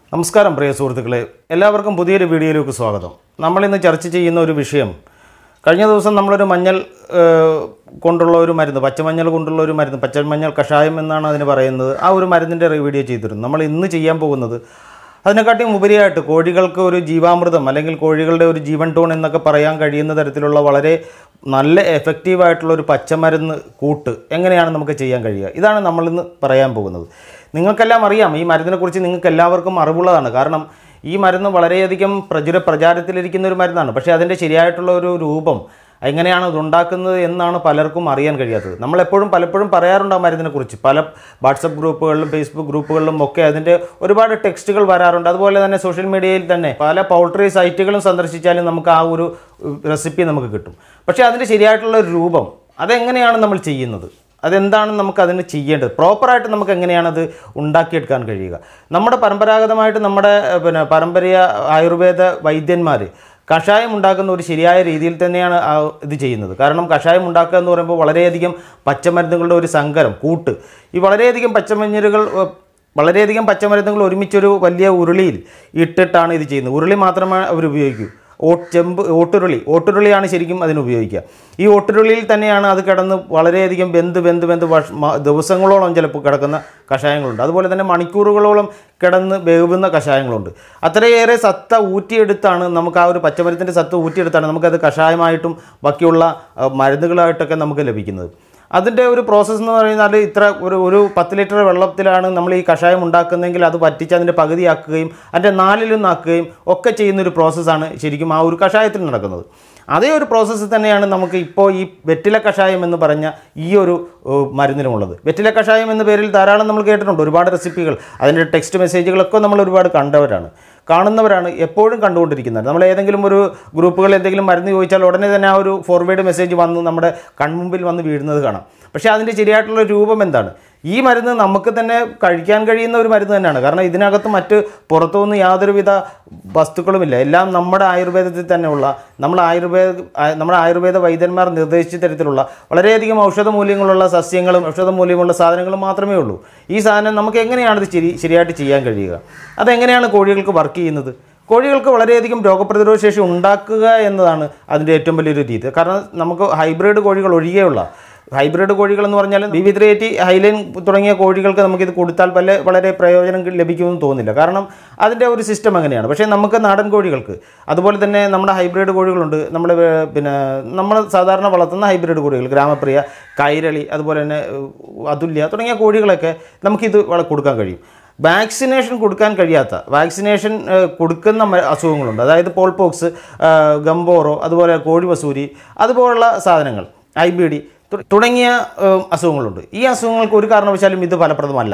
നമസ്കാരം പ്രിയ സുഹൃത്തുക്കളെ എല്ലാവർക്കും പുതിയൊരു വീഡിയോയിലേക്ക് സ്വാഗതം നമ്മളിന്ന് ചർച്ച ചെയ്യുന്ന ഒരു വിഷയം കഴിഞ്ഞ ദിവസം നമ്മളൊരു മഞ്ഞൾ ഏഹ്, കൊണ്ടുള്ള ഒരു മരുന്ന് പച്ചമഞ്ഞൾ കൊണ്ടുള്ള ഒരു മരുന്ന് പച്ചമഞ്ഞൾ കഷായം എന്നാണ് അതിന് പറയുന്നത് ആ ഒരു മരുന്നിൻ്റെ വീഡിയോ ചെയ്തിരുന്നു നമ്മൾ ഇന്ന് ചെയ്യാൻ പോകുന്നത് അതിനെക്കാട്ടിയും ഉപരിയായിട്ട് കോഴികൾക്ക് ഒരു ജീവാമൃതം അല്ലെങ്കിൽ കോഴികളുടെ ഒരു ജീവൻ ടോൺ എന്നൊക്കെ പറയാൻ കഴിയുന്ന തരത്തിലുള്ള വളരെ നല്ല എഫക്റ്റീവായിട്ടുള്ള ഒരു പച്ചമരുന്ന് കൂട്ട് എങ്ങനെയാണ് നമുക്ക് ചെയ്യാൻ കഴിയുക ഇതാണ് നമ്മളിന്ന് പറയാൻ പോകുന്നത് നിങ്ങൾക്കെല്ലാം അറിയാം ഈ മരുന്നിനെക്കുറിച്ച് നിങ്ങൾക്ക് എല്ലാവർക്കും അറിവുള്ളതാണ് കാരണം ഈ മരുന്ന് വളരെയധികം പ്രചുര പ്രചാരത്തിലിരിക്കുന്ന ഒരു മരുന്നാണ് പക്ഷേ അതിൻ്റെ ശരിയായിട്ടുള്ള ഒരു രൂപം എങ്ങനെയാണ് ഇത് ഉണ്ടാക്കുന്നത് എന്നാണ് പലർക്കും അറിയാൻ കഴിയാത്തത് നമ്മളെപ്പോഴും പലപ്പോഴും പറയാറുണ്ട് ആ മരുന്നിനെക്കുറിച്ച് പല വാട്സപ്പ് ഗ്രൂപ്പുകളിലും ഫേസ്ബുക്ക് ഗ്രൂപ്പുകളിലും ഒക്കെ അതിൻ്റെ ഒരുപാട് ടെക്സ്റ്റുകൾ വരാറുണ്ട് അതുപോലെ തന്നെ സോഷ്യൽ മീഡിയയിൽ തന്നെ പല പൗൾട്രി സൈറ്റുകളും സന്ദർശിച്ചാലും നമുക്ക് ആ ഒരു റെസിപ്പി നമുക്ക് കിട്ടും പക്ഷേ അതിൻ്റെ ശരിയായിട്ടുള്ള ഒരു രൂപം അതെങ്ങനെയാണ് നമ്മൾ ചെയ്യുന്നത് അതെന്താണ് നമുക്ക് അതിന് ചെയ്യേണ്ടത് പ്രോപ്പറായിട്ട് നമുക്ക് എങ്ങനെയാണത് ഉണ്ടാക്കിയെടുക്കാൻ കഴിയുക നമ്മുടെ പരമ്പരാഗതമായിട്ട് നമ്മുടെ ഏഹ്, പിന്നെ പാരമ്പര്യ ആയുർവേദ വൈദ്യന്മാർ കഷായം ഉണ്ടാക്കുന്ന ഒരു ശരിയായ രീതിയിൽ തന്നെയാണ് ആ ഇത് ചെയ്യുന്നത് കാരണം കഷായം ഉണ്ടാക്കുക എന്ന് പറയുമ്പോൾ വളരെയധികം പച്ചമരുന്നുകളുടെ ഒരു സങ്കരം കൂട്ട് ഈ വളരെയധികം പച്ചമഞ്ഞളുകൾ ഏഹ്, വളരെയധികം പച്ചമരുന്നുകൾ ഒരുമിച്ചൊരു വലിയ ഉരുളിയിൽ ഇട്ടിട്ടാണ് ഇത് ചെയ്യുന്നത് ഉരുളി മാത്രമേ അവർ ഉപയോഗിക്കൂ ഓ ചെമ്പ് ഓട്ടുരുളി ഓട്ടുരുളിയാണ് ശരിക്കും അതിന് ഉപയോഗിക്കുക ഈ ഓട്ടുരുളിയിൽ തന്നെയാണ് അത് കിടന്ന് വളരെയധികം വെന്ത് വെന്ത് വെന്ത് വർഷ മ- ദിവസങ്ങളോളം ചിലപ്പോൾ കിടക്കുന്ന കഷായങ്ങളുണ്ട് അതുപോലെ തന്നെ മണിക്കൂറുകളോളം കിടന്ന് വേവുന്ന കഷായങ്ങളുണ്ട് അത്രയേറെ സത്ത ഊറ്റിയെടുത്താണ് നമുക്ക് ആ ഒരു പച്ചമരത്തിൻ്റെ സത്ത ഊറ്റിയെടുത്താണ് നമുക്കത് കഷായമായിട്ടും ബാക്കിയുള്ള ആ, മരുന്നുകളായിട്ടൊക്കെ നമുക്ക് ലഭിക്കുന്നത് അതിൻ്റെ ഒരു പ്രോസസ്സ് എന്ന് പറയുന്നത് ഇത്ര ഒരു ഒരു പത്ത് ലിറ്റർ വെള്ളത്തിലാണ് നമ്മൾ ഈ കഷായം ഉണ്ടാക്കുന്നതെങ്കിൽ അത് പറ്റിച്ച് അതിൻ്റെ പകുതിയാക്കുകയും അതിൻ്റെ നാലിലൊന്നാക്കുകയും ഒക്കെ ചെയ്യുന്ന ഒരു പ്രോസസ്സാണ് ശരിക്കും ആ ഒരു കഷായത്തിൽ നടക്കുന്നത് അതേ ഒരു പ്രോസസ്സ് തന്നെയാണ് നമുക്ക് ഇപ്പോൾ ഈ വെറ്റില കഷായം എന്ന് പറഞ്ഞ ഈ ഒരു ഏഹ്, മരുന്നിനുമുള്ളത് വെറ്റില കഷായം എന്ന പേരിൽ ധാരാളം നമ്മൾ കേട്ടിട്ടുണ്ട് ഒരുപാട് റെസിപ്പികൾ അതിൻ്റെ ടെക്സ്റ്റ് മെസ്സേജുകളൊക്കെ നമ്മൾ ഒരുപാട് കണ്ടവരാണ് കാണുന്നവരാണ് എപ്പോഴും കണ്ടുകൊണ്ടിരിക്കുന്നത് നമ്മൾ ഏതെങ്കിലും ഒരു ഗ്രൂപ്പുകളിൽ എന്തെങ്കിലും മരുന്ന് ചോദിച്ചാൽ ഉടനെ തന്നെ ആ ഒരു ഫോർവേഡ് മെസ്സേജ് വന്ന് നമ്മുടെ കൺമുമ്പിൽ വന്ന് വീഴുന്നത് കാണാം പക്ഷേ അതിൻ്റെ ശരിയായിട്ടുള്ള രൂപം എന്താണ് ഈ മരുന്ന് നമുക്ക് തന്നെ കഴിക്കാൻ കഴിയുന്ന ഒരു മരുന്ന് തന്നെയാണ് കാരണം ഇതിനകത്ത് മറ്റ് പുറത്തുനിന്ന് യാതൊരുവിധ വസ്തുക്കളുമില്ല എല്ലാം നമ്മുടെ ആയുർവേദത്തിൽ തന്നെയുള്ള നമ്മൾ ആയുർവേദ ആ- നമ്മുടെ ആയുർവേദ വൈദ്യന്മാർ നിർദ്ദേശിച്ച തരത്തിലുള്ള വളരെയധികം ഔഷധ മൂല്യങ്ങളുള്ള സസ്യങ്ങളും ഔഷധ മൂല്യമുള്ള സാധനങ്ങളും മാത്രമേ ഉള്ളൂ ഈ സാധനം നമുക്ക് എങ്ങനെയാണ് ഇത് ശരി ശരിയായിട്ട് ചെയ്യാൻ കഴിയുക അതെങ്ങനെയാണ് കോഴികൾക്ക് വർക്ക് ചെയ്യുന്നത് കോഴികൾക്ക് വളരെയധികം രോഗപ്രതിരോധ ശേഷി ഉണ്ടാക്കുക എന്നതാണ് അതിൻ്റെ ഏറ്റവും വലിയൊരു രീതി കാരണം നമുക്ക് ഹൈബ്രിഡ് കോഴികൾ ഒഴികെയുള്ള ഹൈബ്രിഡ് കോഴികൾ എന്ന് പറഞ്ഞാൽ ബി ത്രീ എയ്റ്റി ഹൈലൈൻ തുടങ്ങിയ കോഴികൾക്ക് നമുക്കിത് കൊടുത്താൽ പല വളരെ പ്രയോജനം ലഭിക്കുമെന്ന് തോന്നുന്നില്ല കാരണം അതിൻ്റെ ഒരു സിസ്റ്റം അങ്ങനെയാണ് പക്ഷേ നമുക്ക് നാടൻ കോഴികൾക്ക് അതുപോലെ തന്നെ നമ്മുടെ ഹൈബ്രിഡ് കോഴികളുണ്ട് നമ്മുടെ വേ- പിന്നെ നമ്മൾ സാധാരണ വളർത്തുന്ന ഹൈബ്രിഡ് കോഴികൾ ഗ്രാമപ്രിയ കൈരളി അതുപോലെ തന്നെ ഏഹ്, അതുല്യ തുടങ്ങിയ കോഴികളൊക്കെ നമുക്കിത് വള കൊടുക്കാൻ കഴിയും വാക്സിനേഷൻ കൊടുക്കാൻ കഴിയാത്ത വാക്സിനേഷൻ ഏഹ്, കൊടുക്കുന്ന മ- അസുഖങ്ങളുണ്ട് അതായത് പോൾപോക്സ് ഏഹ്, ഗംബോറോ അതുപോലെ കോഴി വസൂരി അതുപോലുള്ള സാധനങ്ങൾ ഐ ബി ഡി തുടങ്ങിയ ഏഹ്, അസുഖങ്ങളുണ്ട് ഈ അസുഖങ്ങൾക്ക് ഒരു കാരണവശാലും ഇത് ഫലപ്രദമല്ല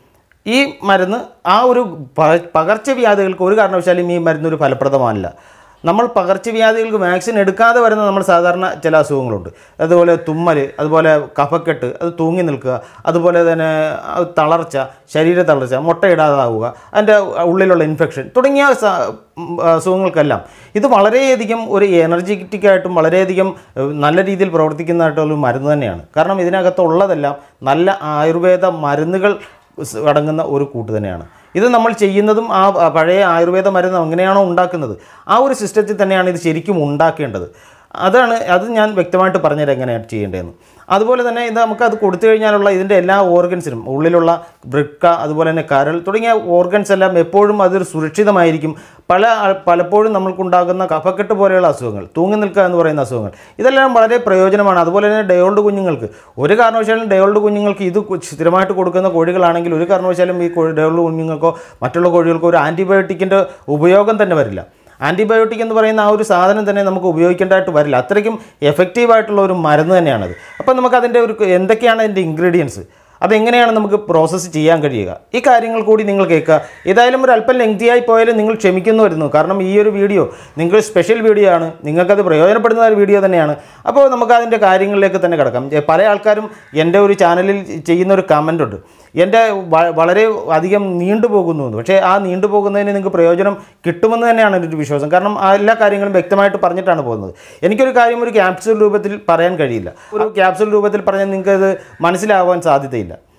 ഈ മരുന്ന് ആ ഒരു പ- പകർച്ചവ്യാധികൾക്ക് ഒരു കാരണവശാലും ഈ മരുന്ന് ഒരു ഫലപ്രദമല്ല നമ്മൾ പകർച്ചവ്യാധികൾക്ക് വാക്സിൻ എടുക്കാതെ വരുന്ന നമ്മൾ സാധാരണ ചില അസുഖങ്ങളുണ്ട് അതുപോലെ തുമ്മൽ അതുപോലെ കഫക്കെട്ട് അത് തൂങ്ങി നിൽക്കുക അതുപോലെ തന്നെ ആ തളർച്ച ശരീര തളർച്ച മുട്ടയിടാതാവുക അതിൻ്റെ ഉള്ളിലുള്ള ഇൻഫെക്ഷൻ തുടങ്ങിയ സ- ഉം, അസുഖങ്ങൾക്കെല്ലാം ഇത് വളരെയധികം ഒരു എനർജറ്റിക് ആയിട്ടും വളരെയധികം ഏഹ്, നല്ല രീതിയിൽ പ്രവർത്തിക്കുന്നതായിട്ടുള്ള ഒരു മരുന്ന് തന്നെയാണ് കാരണം ഇതിനകത്തുള്ളതെല്ലാം നല്ല ആയുർവേദ മരുന്നുകൾ സ് അടങ്ങുന്ന ഒരു കൂട്ട് തന്നെയാണ് ഇത് നമ്മൾ ചെയ്യുന്നതും ആ ആ പഴയ ആയുർവേദ മരുന്ന് എങ്ങനെയാണോ ഉണ്ടാക്കുന്നത് ആ ഒരു സിസ്റ്റത്തിൽ തന്നെയാണ് ഇത് ശരിക്കും ഉണ്ടാക്കേണ്ടത് അതാണ് അത് ഞാൻ വ്യക്തമായിട്ട് പറഞ്ഞുതരാം എങ്ങനെയാണ് ചെയ്യേണ്ടതെന്ന് അതുപോലെ തന്നെ ഇത് നമുക്ക് അത് കൊടുത്തു കഴിഞ്ഞാലുള്ള ഇതിൻ്റെ എല്ലാ ഓർഗൻസിനും ഉള്ളിലുള്ള വൃക്ക അതുപോലെ തന്നെ കരൾ തുടങ്ങിയ ഓർഗൻസ് എല്ലാം എപ്പോഴും അതൊരു സുരക്ഷിതമായിരിക്കും പല ആൾ- പലപ്പോഴും നമ്മൾക്കുണ്ടാകുന്ന കഫക്കെട്ട് പോലെയുള്ള അസുഖങ്ങൾ തൂങ്ങി നിൽക്കുക എന്ന് പറയുന്ന അസുഖങ്ങൾ ഇതെല്ലാം വളരെ പ്രയോജനമാണ് അതുപോലെ തന്നെ ഡയോൾഡ് കുഞ്ഞുങ്ങൾക്ക് ഒരു കാരണവശാലും ഡയോൾഡ് കുഞ്ഞുങ്ങൾക്ക് ഇത് കു- സ്ഥിരമായിട്ട് കൊടുക്കുന്ന കോഴികളാണെങ്കിൽ ഒരു കാരണവശാലും ഈ കോഴി ഡയോൾഡ് കുഞ്ഞുങ്ങൾക്കോ മറ്റുള്ള കോഴികൾക്കോ ഒരു ആൻറ്റിബയോട്ടിക്കിൻ്റെ ഉപയോഗം തന്നെ വരില്ല ആൻറ്റിബയോട്ടിക് എന്ന് പറയുന്ന ആ ഒരു സാധനം തന്നെ നമുക്ക് ഉപയോഗിക്കേണ്ടതായിട്ട് വരില്ല അത്രയ്ക്കും എഫക്റ്റീവായിട്ടുള്ള ഒരു മരുന്ന് തന്നെയാണത് അപ്പം നമുക്ക് അതിൻ്റെ ഒരു എന്തൊക്കെയാണ് അതിൻ്റെ ഇൻഗ്രീഡിയൻസ് അതെങ്ങനെയാണ് നമുക്ക് പ്രോസസ്സ് ചെയ്യാൻ കഴിയുക ഈ കാര്യങ്ങൾ കൂടി നിങ്ങൾ കേൾക്കുക ഏതായാലും ഒരു അല്പം ലെങ്തിയായി പോയാലും നിങ്ങൾ ക്ഷമിക്കുന്നു വരുന്നു കാരണം ഈ ഒരു വീഡിയോ നിങ്ങൾ സ്പെഷ്യൽ വീഡിയോ ആണ് നിങ്ങൾക്കത് പ്രയോജനപ്പെടുന്ന ഒരു വീഡിയോ തന്നെയാണ് അപ്പോൾ നമുക്ക് അതിൻ്റെ കാര്യങ്ങളിലേക്ക് തന്നെ കിടക്കാം ഏ, പല ആൾക്കാരും എൻ്റെ ഒരു ചാനലിൽ ചെയ്യുന്ന ഒരു കമൻ്റ് ഉണ്ട് എൻ്റെ വ- വളരെ അധികം നീണ്ടുപോകുന്നു എന്ന് പക്ഷേ ആ നീണ്ടുപോകുന്നതിന് നിങ്ങൾക്ക് പ്രയോജനം കിട്ടുമെന്ന് തന്നെയാണ് എൻ്റെ ഒരു വിശ്വാസം കാരണം ആ എല്ലാ കാര്യങ്ങളും വ്യക്തമായിട്ട് പറഞ്ഞിട്ടാണ് പോകുന്നത് എനിക്കൊരു കാര്യം ഒരു ക്യാപ്സൂൾ രൂപത്തിൽ പറയാൻ കഴിയില്ല ഒരു ക്യാപ്സൂൾ രൂപത്തിൽ പറഞ്ഞാൽ നിങ്ങൾക്ക് അത് മനസ്സിലാവാൻ സാധ്യതയില്ല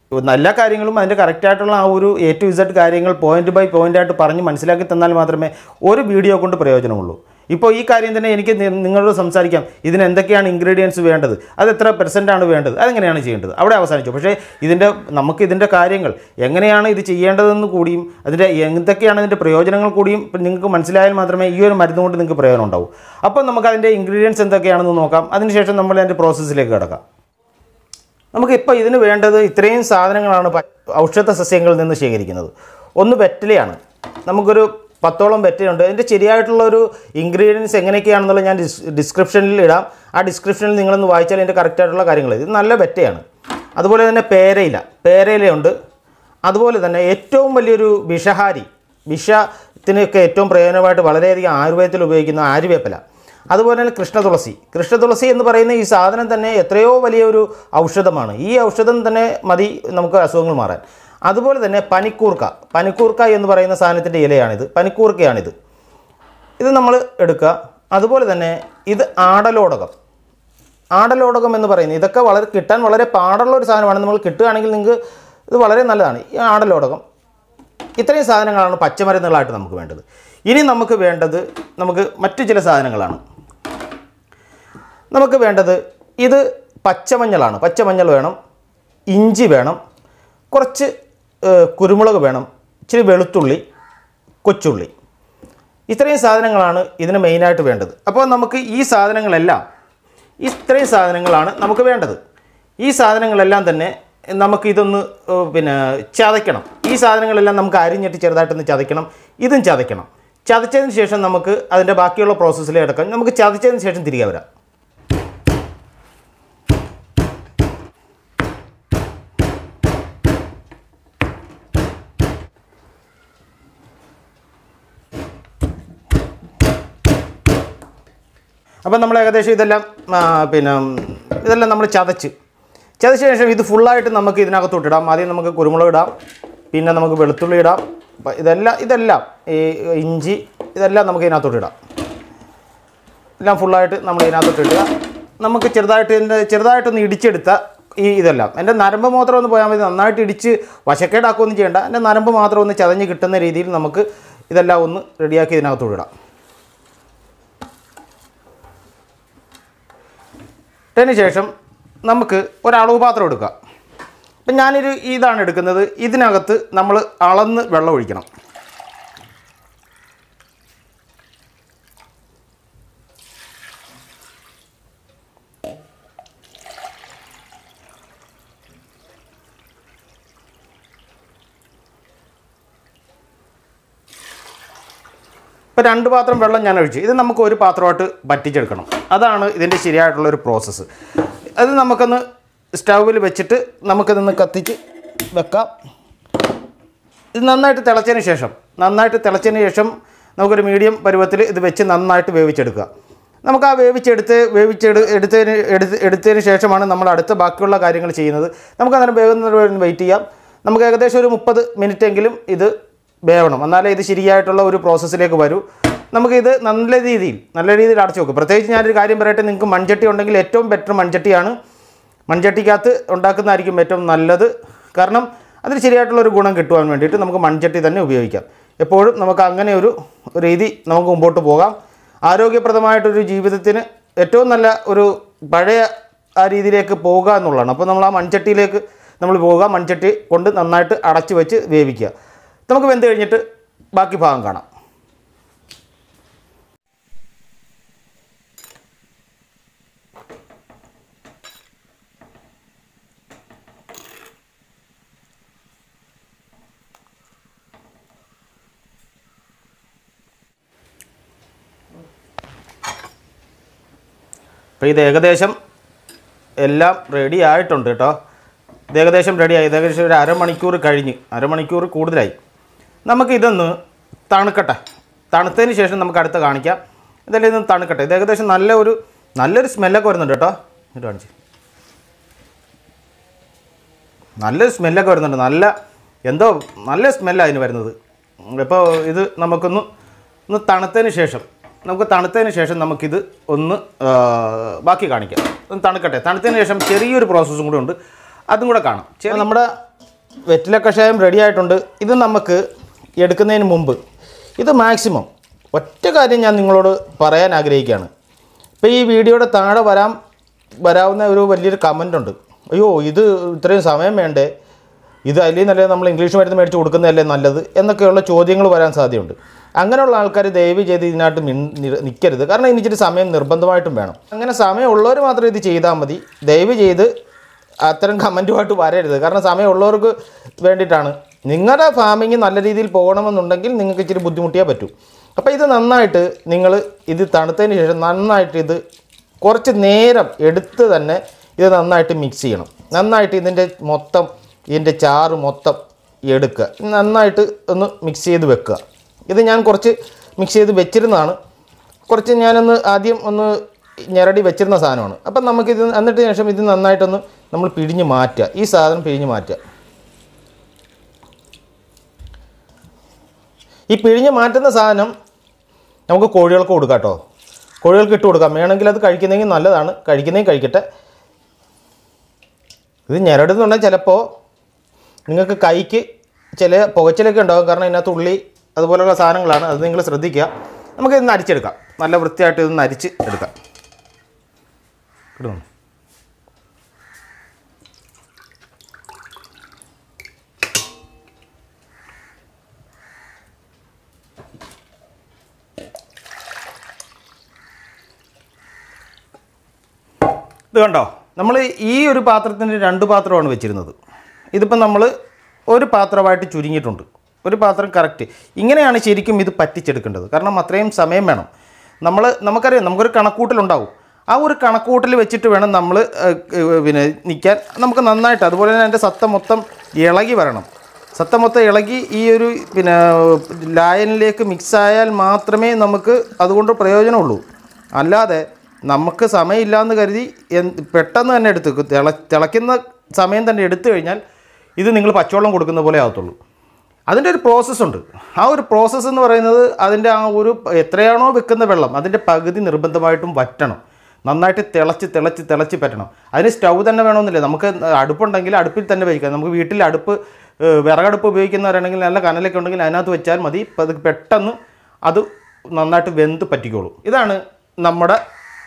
എല്ലാ കാര്യങ്ങളും അതിൻ്റെ കറക്റ്റായിട്ടുള്ള ആ ഒരു എ ടു ഇസഡ് കാര്യങ്ങൾ പോയിന്റ് ബൈ പോയിന്റ് ആയിട്ട് പറഞ്ഞ് മനസ്സിലാക്കി തന്നാൽ മാത്രമേ ഒരു വീഡിയോ കൊണ്ട് പ്രയോജനമുള്ളൂ ഇപ്പോൾ ഈ കാര്യം തന്നെ എനിക്ക് നി- നിങ്ങളോട് സംസാരിക്കാം ഇതിന് എന്തൊക്കെയാണ് ഇൻഗ്രീഡിയൻസ് വേണ്ടത് അത് എത്ര പെർസെൻ്റ് ആണ് വേണ്ടത് അതെങ്ങനെയാണ് ചെയ്യേണ്ടത് അവിടെ അവസാനിച്ചു പക്ഷേ ഇതിൻ്റെ നമുക്ക് ഇതിൻ്റെ കാര്യങ്ങൾ എങ്ങനെയാണ് ഇത് ചെയ്യേണ്ടതെന്ന് കൂടിയും അതിൻ്റെ എന്തൊക്കെയാണ് ഇതിൻ്റെ പ്രയോജനങ്ങൾ കൂടിയും ഇപ്പം നിങ്ങൾക്ക് മനസ്സിലായാൽ മാത്രമേ ഈ ഒരു മരുന്ന് കൊണ്ട് നിങ്ങൾക്ക് പ്രയോജനം ഉണ്ടാവൂ അപ്പോൾ നമുക്ക് അതിൻ്റെ ഇൻഗ്രീഡിയൻസ് എന്തൊക്കെയാണെന്ന് നോക്കാം അതിനുശേഷം നമ്മൾ അതിൻ്റെ പ്രോസസ്സിലേക്ക് കിടക്കാം നമുക്കിപ്പോൾ ഇതിന് വേണ്ടത് ഇത്രയും സാധനങ്ങളാണ് പ- ഔഷധ സസ്യങ്ങളിൽ നിന്ന് ശേഖരിക്കുന്നത് ഒന്ന് വെറ്റിലയാണ് നമുക്കൊരു പത്തോളം വെറ്റയുണ്ട് അതിൻ്റെ ശരിയായിട്ടുള്ള ഒരു ഇൻഗ്രീഡിയൻസ് എങ്ങനെയൊക്കെയാണെന്നുള്ളത് ഞാൻ ഡിസ് ഡിസ്ക്രിപ്ഷനിൽ ഇടാം ആ ഡിസ്ക്രിപ്ഷനിൽ നിങ്ങളൊന്ന് വായിച്ചാൽ അതിൻ്റെ കറക്റ്റായിട്ടുള്ള കാര്യങ്ങൾ ഇത് നല്ല വെറ്റയാണ് അതുപോലെ തന്നെ പേരയില പേരയിലയുണ്ട് അതുപോലെ തന്നെ ഏറ്റവും വലിയൊരു വിഷഹാരി വിഷത്തിനൊക്കെ ഏറ്റവും പ്രയോജനമായിട്ട് വളരെയധികം ആയുർവേദത്തിൽ ഉപയോഗിക്കുന്ന ആര്യവേപ്പില അതുപോലെ തന്നെ കൃഷ്ണതുളസി കൃഷ്ണതുളസി എന്ന് പറയുന്ന ഈ സാധനം തന്നെ എത്രയോ വലിയൊരു ഔഷധമാണ് ഈ ഔഷധം തന്നെ മതി നമുക്ക് അസുഖങ്ങൾ മാറാൻ അതുപോലെ തന്നെ പനിക്കൂർക്ക പനിക്കൂർക്ക എന്ന് പറയുന്ന സാധനത്തിൻ്റെ ഇലയാണിത് പനിക്കൂർക്കയാണിത് ഇത് നമ്മൾ എടുക്കുക അതുപോലെ തന്നെ ഇത് ആടലോടകം ആടലോടകം എന്ന് പറയുന്നത് ഇതൊക്കെ വളരെ കിട്ടാൻ വളരെ പാടുള്ള ഒരു സാധനമാണ് നമ്മൾ കിട്ടുകയാണെങ്കിൽ നിങ്ങൾക്ക് ഇത് വളരെ നല്ലതാണ് ഈ ആടലോടകം ഇത്രയും സാധനങ്ങളാണ് പച്ചമരുന്നുകളായിട്ട് നമുക്ക് വേണ്ടത് ഇനി നമുക്ക് വേണ്ടത് നമുക്ക് മറ്റു ചില സാധനങ്ങളാണ് നമുക്ക് വേണ്ടത് ഇത് പച്ചമഞ്ഞളാണ് പച്ചമഞ്ഞൾ വേണം ഇഞ്ചി വേണം കുറച്ച് ഏഹ്, കുരുമുളക് വേണം ഇച്ചിരി വെളുത്തുള്ളി കൊച്ചുള്ളി ഇത്രയും സാധനങ്ങളാണ് ഇതിന് മെയിനായിട്ട് വേണ്ടത് അപ്പോൾ നമുക്ക് ഈ സാധനങ്ങളെല്ലാം ഇത്രയും സാധനങ്ങളാണ് നമുക്ക് വേണ്ടത് ഈ സാധനങ്ങളെല്ലാം തന്നെ നമുക്ക് ഇതൊന്ന് ഏഹ്, പിന്നെ ചതയ്ക്കണം ഈ സാധനങ്ങളെല്ലാം നമുക്ക് അരിഞ്ഞിട്ട് ചെറുതായിട്ടൊന്ന് ചതയ്ക്കണം ഇതും ചതയ്ക്കണം ചതച്ചതിന് ശേഷം നമുക്ക് അതിൻ്റെ ബാക്കിയുള്ള പ്രോസസ്സിലേക്ക് എടുക്കാം നമുക്ക് ചതച്ചതിന് ശേഷം തിരികെ വരാം അപ്പം നമ്മൾ ഏകദേശം ഇതെല്ലാം ആ, പിന്നെ ഇതെല്ലാം നമ്മൾ ചതച്ച് ചതച്ച ശേഷം ഇത് ഫുള്ളായിട്ട് നമുക്ക് ഇതിനകത്തോട്ട് ഇടാം ആദ്യം നമുക്ക് കുരുമുളക് ഇടാം പിന്നെ നമുക്ക് വെളുത്തുള്ളി ഇടാം അപ്പം ഇതെല്ലാം ഇതെല്ലാം ഈ ഇഞ്ചി ഇതെല്ലാം നമുക്ക് ഇതിനകത്തോട്ട് ഇടാം എല്ലാം ഫുള്ളായിട്ട് നമ്മൾ ഇതിനകത്തോട്ട് ഇടുക നമുക്ക് ചെറുതായിട്ട് ഇതിൻ്റെ ചെറുതായിട്ടൊന്ന് ഇടിച്ചെടുത്ത ഈ ഇതെല്ലാം എൻ്റെ നരമ്പ് മാത്രം ഒന്ന് പോയാൽ മതി നന്നായിട്ട് ഇടിച്ച് വശക്കേടാക്കുകയൊന്നും ചെയ്യേണ്ട എൻ്റെ നരമ്പ് മാത്രം ഒന്ന് ചതഞ്ഞ് കിട്ടുന്ന രീതിയിൽ നമുക്ക് ഇതെല്ലാം ഒന്ന് റെഡിയാക്കി ഇതിനകത്തോട്ട് ഇടാം അതിന് ശേഷം നമുക്ക് ഒരളവ് പാത്രം എടുക്കാം അപ്പം ഞാനൊരു ഇതാണ് എടുക്കുന്നത് ഇതിനകത്ത് നമ്മൾ അളന്ന് വെള്ളം ഒഴിക്കണം ഇപ്പോൾ രണ്ട് പാത്രം വെള്ളം ഞാൻ ഒഴിച്ചു ഇത് നമുക്ക് ഒരു പാത്രമായിട്ട് വറ്റിച്ചെടുക്കണം അതാണ് ഇതിൻ്റെ ശരിയായിട്ടുള്ള ഒരു പ്രോസസ്സ് അത് നമുക്കൊന്ന് സ്റ്റൗവിൽ വെച്ചിട്ട് നമുക്കിതൊന്ന് കത്തിച്ച് വെക്കാം ഇത് നന്നായിട്ട് തിളച്ചതിന് ശേഷം നന്നായിട്ട് തിളച്ചതിന് ശേഷം നമുക്കൊരു മീഡിയം പരുവത്തിൽ ഇത് വെച്ച് നന്നായിട്ട് വേവിച്ചെടുക്കുക നമുക്ക് ആ വേവിച്ചെടുത്ത് വേവിച്ചെടു എടുത്തതിന് എടുത്ത് എടുത്തതിന് ശേഷമാണ് നമ്മൾ അടുത്ത ബാക്കിയുള്ള കാര്യങ്ങൾ ചെയ്യുന്നത് നമുക്ക് അന്നേരം വേകുന്നത് വരെ ഒന്ന് വെയിറ്റ് ചെയ്യാം നമുക്ക് ഏകദേശം ഒരു മുപ്പത് മിനിറ്റ് എങ്കിലും ഇത് വേവണം എന്നാലേ ഇത് ശരിയായിട്ടുള്ള ഒരു പ്രോസസ്സിലേക്ക് വരൂ നമുക്കിത് നല്ല രീതിയിൽ നല്ല രീതിയിൽ അടച്ചു വെക്കും പ്രത്യേകിച്ച് ഞാനൊരു കാര്യം പറയട്ടെ നിങ്ങൾക്ക് മൺചട്ടി ഉണ്ടെങ്കിൽ ഏറ്റവും ബെറ്റർ മൺചട്ടിയാണ് മൺചട്ടിക്കകത്ത് ഉണ്ടാക്കുന്നതായിരിക്കും ഏറ്റവും നല്ലത് കാരണം അതിന് ശരിയായിട്ടുള്ള ഒരു ഗുണം കിട്ടുവാൻ വേണ്ടിയിട്ട് നമുക്ക് മൺചട്ടി തന്നെ ഉപയോഗിക്കാം എപ്പോഴും നമുക്ക് അങ്ങനെ ഒരു രീതി നമുക്ക് മുമ്പോട്ട് പോകാം ആരോഗ്യപ്രദമായിട്ടൊരു ജീവിതത്തിന് ഏറ്റവും നല്ല ഒരു പഴയ ആ രീതിയിലേക്ക് പോകുക എന്നുള്ളതാണ് അപ്പോൾ നമ്മൾ ആ മൺചട്ടിയിലേക്ക് നമ്മൾ പോവുക മൺചട്ടി കൊണ്ട് നന്നായിട്ട് അടച്ചു വെച്ച് വേവിക്കുക നമുക്ക് വെന്ത് കഴിഞ്ഞിട്ട് ബാക്കി ഭാഗം കാണാം അപ്പോൾ ഇത് ഏകദേശം എല്ലാം റെഡി ആയിട്ടുണ്ട് കേട്ടോ ഇത് ഏകദേശം റെഡിയായി ഇത് ഏകദേശം ഒരു അരമണിക്കൂർ കഴിഞ്ഞ് അരമണിക്കൂർ കൂടുതലായി നമുക്ക് ഇതൊന്ന് തണുക്കട്ടെ തണുത്തതിന് ശേഷം നമുക്ക് അടുത്ത കാണിക്കാം ഇതെല്ലാം ഇതൊന്ന് തണുക്കട്ടെ ഇത് ഏകദേശം നല്ല ഒരു നല്ലൊരു സ്മെല്ലൊക്കെ വരുന്നുണ്ട് കേട്ടോ ഇത് കാണിച്ച് നല്ലൊരു സ്മെല്ലൊക്കെ വരുന്നുണ്ട് നല്ല എന്തോ നല്ല സ്മെല്ലാണ് അതിന് വരുന്നത് ഇപ്പോൾ ഇത് നമുക്കൊന്ന് ഒന്ന് തണുത്തതിന് ശേഷം നമുക്ക് തണുത്തതിന് ശേഷം നമുക്കിത് ഒന്ന് ആ, ബാക്കി കാണിക്കാം ഒന്ന് തണുക്കട്ടെ തണുത്തതിന് ശേഷം ചെറിയൊരു പ്രോസസ്സും കൂടെ ഉണ്ട് അതും കൂടെ കാണാം ചെ- നമ്മുടെ വെറ്റില കഷായം റെഡി ആയിട്ടുണ്ട് ഇത് നമുക്ക് എടുക്കുന്നതിന് മുമ്പ് ഇത് മാക്സിമം ഒറ്റ കാര്യം ഞാൻ നിങ്ങളോട് പറയാൻ ആഗ്രഹിക്കുകയാണ് ഇപ്പോൾ ഈ വീഡിയോയുടെ താഴെ വരാൻ വരാവുന്ന ഒരു വലിയൊരു കമൻ്റ് ഉണ്ട് അയ്യോ ഇത് ഇത്രയും സമയം വേണ്ടേ ഇത് അല്ലെങ്കിൽ നല്ലത് നമ്മൾ ഇംഗ്ലീഷ് മരുന്ന് മേടിച്ച് കൊടുക്കുന്നതല്ലേ നല്ലത് എന്നൊക്കെയുള്ള ചോദ്യങ്ങൾ വരാൻ സാധ്യതയുണ്ട് അങ്ങനെയുള്ള ആൾക്കാർ ദയവ് ചെയ്ത് ഇതിനകത്ത് മിൺ നി- നിൽക്കരുത് കാരണം ഇതിന് ഇച്ചിരി സമയം നിർബന്ധമായിട്ടും വേണം അങ്ങനെ സമയമുള്ളവർ മാത്രം ഇത് ചെയ്താൽ മതി ദയവ് ചെയ്ത് അത്തരം കമൻറ്റുമായിട്ട് വരരുത് കാരണം സമയമുള്ളവർക്ക് വേണ്ടിയിട്ടാണ് നിങ്ങളുടെ ഫാമിങ് നല്ല രീതിയിൽ പോകണമെന്നുണ്ടെങ്കിൽ നിങ്ങൾക്ക് ഇച്ചിരി ബുദ്ധിമുട്ടിയേ പറ്റൂ അപ്പോൾ ഇത് നന്നായിട്ട് നിങ്ങൾ ഇത് തണുത്തതിന് ശേഷം നന്നായിട്ട് ഇത് കുറച്ച് നേരം എടുത്ത് തന്നെ ഇത് നന്നായിട്ട് മിക്സ് ചെയ്യണം നന്നായിട്ട് ഇതിൻ്റെ മൊത്തം ഇതിൻ്റെ ചാറ് മൊത്തം എടുക്കുക നന്നായിട്ട് ഒന്ന് മിക്സ് ചെയ്ത് വെക്കുക ഇത് ഞാൻ കുറച്ച് മിക്സ് ചെയ്ത് വെച്ചിരുന്നതാണ് കുറച്ച് ഞാനൊന്ന് ആദ്യം ഒന്ന് ഞെരടി വെച്ചിരുന്ന സാധനമാണ് അപ്പം നമുക്കിത് എന്നിട്ട് ശേഷം ഇത് നന്നായിട്ടൊന്ന് നമ്മൾ പിഴിഞ്ഞ് മാറ്റുക ഈ സാധനം പിഴിഞ്ഞ് മാറ്റുക ഈ പിഴിഞ്ഞ് മാറ്റുന്ന സാധനം നമുക്ക് കോഴികൾക്ക് കൊടുക്കാം കേട്ടോ കോഴികൾക്ക് ഇട്ട് കൊടുക്കാം വേണമെങ്കിൽ അത് കഴിക്കുന്നെങ്കിൽ നല്ലതാണ് കഴിക്കുന്നെങ്കിൽ കഴിക്കട്ടെ ഇത് ഞെരടുന്നുണ്ടെങ്കിൽ ചിലപ്പോൾ നിങ്ങൾക്ക് കൈക്ക് ചില പുകച്ചിലൊക്കെ ഉണ്ടാകും കാരണം ഇതിനകത്ത് ഉള്ളി അതുപോലെയുള്ള സാധനങ്ങളാണ് അത് നിങ്ങൾ ശ്രദ്ധിക്കുക നമുക്ക് ഇതൊന്ന് അരിച്ചെടുക്കാം നല്ല വൃത്തിയായിട്ട് ഇതൊന്ന് അരിച്ച് എടുക്കാം ഇടുന്നു ഇത് കണ്ടോ നമ്മൾ ഈ ഒരു പാത്രത്തിന് രണ്ട് പാത്രമാണ് വെച്ചിരുന്നത് ഇതിപ്പം നമ്മൾ ഒരു പാത്രമായിട്ട് ചുരുങ്ങിയിട്ടുണ്ട് ഒരു പാത്രം കറക്റ്റ് ഇങ്ങനെയാണ് ശരിക്കും ഇത് പറ്റിച്ചെടുക്കേണ്ടത് കാരണം അത്രയും സമയം വേണം നമ്മൾ നമുക്കറിയാം നമുക്കൊരു കണക്കൂട്ടലുണ്ടാവും ആ ഒരു കണക്കൂട്ടൽ വെച്ചിട്ട് വേണം നമ്മൾ പിന്നെ നിൽക്കാൻ നമുക്ക് നന്നായിട്ട് അതുപോലെ തന്നെ അതിൻ്റെ സത്ത മൊത്തം ഇളകി വരണം സത്ത മൊത്തം ഇളകി ഈ ഒരു പിന്നെ ലായനിലേക്ക് മിക്സ് ആയാൽ മാത്രമേ നമുക്ക് അതുകൊണ്ട് പ്രയോജനമുള്ളൂ അല്ലാതെ നമുക്ക് സമയമില്ലാന്ന് കരുതി എന്ത് പെട്ടെന്ന് തന്നെ എടുത്ത് തിള തിളയ്ക്കുന്ന സമയം തന്നെ എടുത്തു കഴിഞ്ഞാൽ ഇത് നിങ്ങൾ പച്ചവെള്ളം കൊടുക്കുന്ന പോലെ ആകത്തുള്ളൂ അതിൻ്റെ ഒരു പ്രോസസ്സ് ഉണ്ട് ആ ഒരു പ്രോസസ്സ് എന്ന് പറയുന്നത് അതിൻ്റെ ആ ഒരു എത്രയാണോ വെക്കുന്ന വെള്ളം അതിൻ്റെ പകുതി നിർബന്ധമായിട്ടും വറ്റണം നന്നായിട്ട് തിളച്ച് തിളച്ച് തിളച്ച് പറ്റണം അതിന് സ്റ്റൗ തന്നെ വേണമെന്നില്ല നമുക്ക് അടുപ്പുണ്ടെങ്കിൽ അടുപ്പിൽ തന്നെ വയ്ക്കാം നമുക്ക് വീട്ടിൽ അടുപ്പ് ഏഹ്, വിറകടുപ്പ് ഉപയോഗിക്കുന്നവരാണെങ്കിൽ നല്ല കനലൊക്കെ ഉണ്ടെങ്കിൽ അതിനകത്ത് വെച്ചാൽ മതി ഇപ്പം അത് പെട്ടെന്ന് അത് നന്നായിട്ട് വെന്ത് പറ്റിക്കോളും ഇതാണ് നമ്മുടെ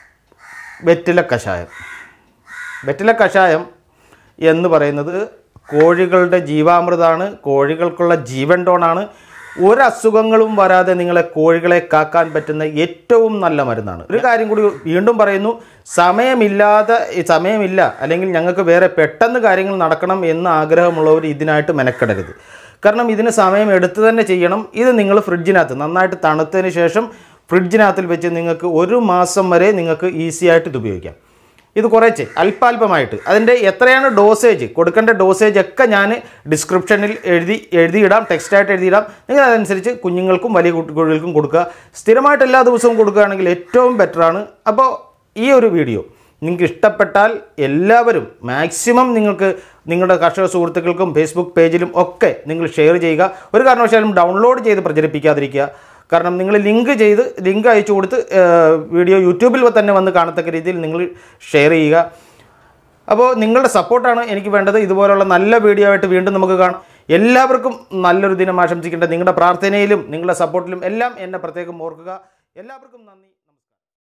വെറ്റില കഷായം വെറ്റില കഷായം എന്ന് പറയുന്നത് കോഴികളുടെ ജീവാമൃതാണ് കോഴികൾക്കുള്ള ജീവൻ ടോണാണ് ഒരു അസുഖങ്ങളും വരാതെ നിങ്ങളെ കോഴികളെ കാക്കാൻ പറ്റുന്ന ഏറ്റവും നല്ല മരുന്നാണ് ഒരു കാര്യം കൂടി വീണ്ടും പറയുന്നു സമയമില്ലാതെ ഈ സമയമില്ല അല്ലെങ്കിൽ ഞങ്ങൾക്ക് വേറെ പെട്ടെന്ന് കാര്യങ്ങൾ നടക്കണം എന്ന് ആഗ്രഹമുള്ളവർ ഇതിനായിട്ട് മെനക്കെടരുത് കാരണം ഇതിന് സമയം എടുത്ത് തന്നെ ചെയ്യണം ഇത് നിങ്ങൾ ഫ്രിഡ്ജിനകത്ത് നന്നായിട്ട് തണുത്തതിന് ശേഷം ഫ്രിഡ്ജിനകത്തിൽ വെച്ച് നിങ്ങൾക്ക് ഒരു മാസം വരെ നിങ്ങൾക്ക് ഈസി ആയിട്ട് ഇത് ഉപയോഗിക്കാം ഇത് കുറേച്ച് അല്പാൽപമായിട്ട് അതിൻ്റെ എത്രയാണ് ഡോസേജ് കൊടുക്കേണ്ട ഡോസേജ് ഒക്കെ ഞാൻ ഡിസ്ക്രിപ്ഷനിൽ എഴുതി എഴുതിയിടാം ടെക്സ്റ്റായിട്ട് എഴുതിയിടാം നിങ്ങൾ അതനുസരിച്ച് കുഞ്ഞുങ്ങൾക്കും വലിയ കുട്ടി- കുട്ടികൾക്കും കൊടുക്കുക സ്ഥിരമായിട്ട് എല്ലാ ദിവസവും കൊടുക്കുകയാണെങ്കിൽ ഏറ്റവും ബെറ്ററാണ് അപ്പോൾ ഈ ഒരു വീഡിയോ നിങ്ങൾക്ക് ഇഷ്ടപ്പെട്ടാൽ എല്ലാവരും മാക്സിമം നിങ്ങൾക്ക് നിങ്ങളുടെ കർഷക സുഹൃത്തുക്കൾക്കും ഫേസ്ബുക്ക് പേജിലും ഒക്കെ നിങ്ങൾ ഷെയർ ചെയ്യുക ഒരു കാരണവശാലും ഡൗൺലോഡ് ചെയ്ത് പ്രചരിപ്പിക്കാതിരിക്കുക കാരണം നിങ്ങൾ ലിങ്ക് ചെയ്ത് ലിങ്ക് അയച്ചു കൊടുത്ത് ഏഹ്, വീഡിയോ യൂട്യൂബിൽ തന്നെ വന്ന് കാണത്തക്ക രീതിയിൽ നിങ്ങൾ ഷെയർ ചെയ്യുക അപ്പോൾ നിങ്ങളുടെ സപ്പോർട്ടാണ് എനിക്ക് വേണ്ടത് ഇതുപോലുള്ള നല്ല വീഡിയോ ആയിട്ട് വീണ്ടും നമുക്ക് കാണാം എല്ലാവർക്കും നല്ലൊരു ദിനം ആശംസിക്കേണ്ട നിങ്ങളുടെ പ്രാർത്ഥനയിലും നിങ്ങളുടെ സപ്പോർട്ടിലും എല്ലാം എന്നെ പ്രത്യേകം ഓർക്കുക എല്ലാവർക്കും നന്ദി